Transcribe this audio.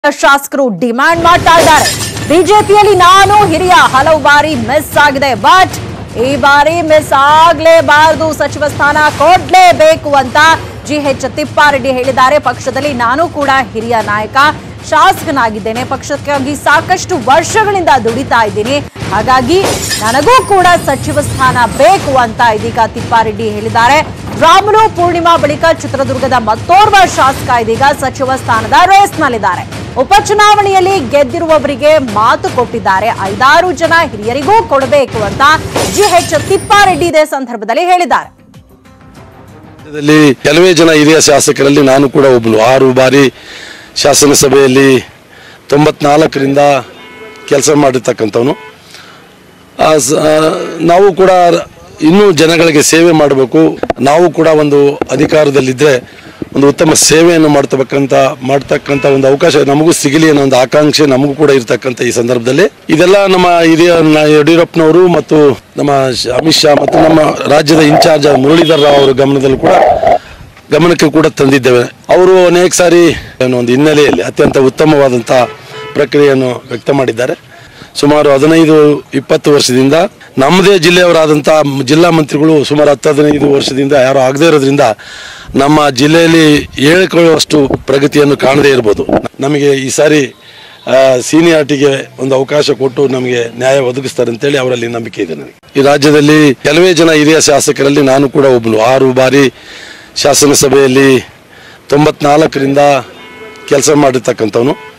ಶಾಸಕರು ಡಿಮ್ಯಾಂಡ್ ಮಾಡ್ತಾ ಇದ್ದಾರೆ ಬಿಜೆಪಿಯಲ್ಲಿ ನಾನು ಹಿರಿಯ ಹಲವು ಬಾರಿ ಮಿಸ್ ಆಗಿದೆ ಬಟ್ ಈ ಬಾರಿ ಮಿಸ್ ಆಗ್ಲೇಬಾರದು ಸಚಿವ ಸ್ಥಾನ ಕೊಡ್ಲೇಬೇಕು ಅಂತ ಜಿ ಎಚ್ ತಿಪ್ಪಾರೆಡ್ಡಿ ಹೇಳಿದ್ದಾರೆ ಪಕ್ಷದಲ್ಲಿ ನಾನು ಕೂಡ ಹಿರಿಯ ನಾಯಕ ಶಾಸಕನಾಗಿದ್ದೇನೆ ಪಕ್ಷಕ್ಕಾಗಿ ಸಾಕಷ್ಟು ವರ್ಷಗಳಿಂದ ದುಡಿತಾ ಇದ್ದೀನಿ ಹಾಗಾಗಿ ನನಗೂ ಕೂಡ ಸಚಿವ ಸ್ಥಾನ ಬೇಕು ಅಂತ ಇದೀಗ ತಿಪ್ಪಾರೆಡ್ಡಿ ಹೇಳಿದ್ದಾರೆ ರಾಮುಲು ಪೂರ್ಣಿಮಾ ಬಳಿಕ ಚಿತ್ರದುರ್ಗದ ಮತ್ತೋರ್ವ ಶಾಸಕ ಇದೀಗ ಸಚಿವ ಸ್ಥಾನದ ರೇಸ್ನಲ್ಲಿದ್ದಾರೆ ಉಪಚುನಾವಣೆಯಲ್ಲಿ ಗೆದ್ದಿರುವವರಿಗೆ ಮಾತು ಕೊಟ್ಟಿದ್ದಾರೆ ಐದಾರು ಜನ ಹಿರಿಯರಿಗೂ ಕೊಡಬೇಕು ಅಂತ ಜಿಎಚ್ ತಿಪ್ಪಾರೆಡ್ಡಿ ಇದೇ ಸಂದರ್ಭದಲ್ಲಿ ಹೇಳಿದ್ದಾರೆ ರಾಜ್ಯದಲ್ಲಿ ಕೆಲವೇ ಜನ ಹಿರಿಯ ಶಾಸಕರಲ್ಲಿ ನಾನು ಕೂಡ ಒಬ್ಬನು ಆರು ಬಾರಿ ಶಾಸನ ಸಭೆಯಲ್ಲಿ ತೊಂಬತ್ನಾಲ್ಕರಿಂದ ಕೆಲಸ ಮಾಡಿರ್ತಕ್ಕಂಥವನು ಆ ಸ- ಆ, ನಾವು ಕೂಡ ಇನ್ನೂ ಜನಗಳಿಗೆ ಸೇವೆ ಮಾಡಬೇಕು ನಾವು ಕೂಡ ಒಂದು ಅಧಿಕಾರದಲ್ಲಿದ್ದರೆ ಒಂದು ಉತ್ತಮ ಸೇವೆಯನ್ನು ಮಾಡ್ತಕ್ಕಂಥ ಮಾಡ್ತಕ್ಕಂಥ ಒಂದು ಅವಕಾಶ ನಮಗೂ ಸಿಗಲಿ ಅನ್ನೋ ಒಂದು ಆಕಾಂಕ್ಷೆ ನಮಗೂ ಕೂಡ ಇರ್ತಕ್ಕಂಥ ಈ ಸಂದರ್ಭದಲ್ಲಿ ಇದೆಲ್ಲ ನಮ್ಮ ಹಿರಿಯ ನ- ಯಡಿಯೂರಪ್ಪನವರು ಮತ್ತು ನಮ್ಮ ಶ- ಅಮಿತ್ ಶಾ ಮತ್ತು ನಮ್ಮ ರಾಜ್ಯದ ಇನ್ಚಾರ್ಜ್ ಮುರಳೀಧರ್ ರಾವ್ ಅವರ ಗಮನದಲ್ಲೂ ಕೂಡ ಗಮನಕ್ಕೆ ಕೂಡ ತಂದಿದ್ದೇವೆ ಅವರು ಅನೇಕ ಸಾರಿ ಏನೋ ಒಂದು ಹಿನ್ನೆಲೆಯಲ್ಲಿ ಅತ್ಯಂತ ಉತ್ತಮವಾದಂಥ ಪ್ರಕ್ರಿಯೆಯನ್ನು ವ್ಯಕ್ತ ಮಾಡಿದ್ದಾರೆ ಸುಮಾರು ಹದಿನೈದು ಇಪ್ಪತ್ತು ವರ್ಷದಿಂದ ನಮ್ಮದೇ ಜಿಲ್ಲೆಯವರಾದಂಥ ಜಿಲ್ಲಾ ಮಂತ್ರಿಗಳು ಸುಮಾರು ಹತ್ತು ಹದಿನೈದು ವರ್ಷದಿಂದ ಯಾರು ಆಗದೇ ಇರೋದ್ರಿಂದ ನಮ್ಮ ಜಿಲ್ಲೆಯಲ್ಲಿ ಹೇಳಿಕೊಳ್ಳುವಷ್ಟು ಪ್ರಗತಿಯನ್ನು ಕಾಣದೇ ಇರ್ಬೋದು ನಮಗೆ ಈ ಸಾರಿ ಸೀನಿಯಾರಿಟಿಗೆ ಒಂದು ಅವಕಾಶ ಕೊಟ್ಟು ನಮಗೆ ನ್ಯಾಯ ಒದಗಿಸ್ತಾರೆ ಅಂತೇಳಿ ಅವರಲ್ಲಿ ನಂಬಿಕೆ ಇದೆ ನನಗೆ ಈ ರಾಜ್ಯದಲ್ಲಿ ಕೆಲವೇ ಜನ ಹಿರಿಯ ಶಾಸಕರಲ್ಲಿ ನಾನು ಕೂಡ ಒಬ್ಬನು ಆರು ಬಾರಿ ಶಾಸನ ಸಭೆಯಲ್ಲಿ ತೊಂಬತ್ನಾಲ್ಕರಿಂದ ಕೆಲಸ ಮಾಡಿರ್ತಕ್ಕಂಥವನು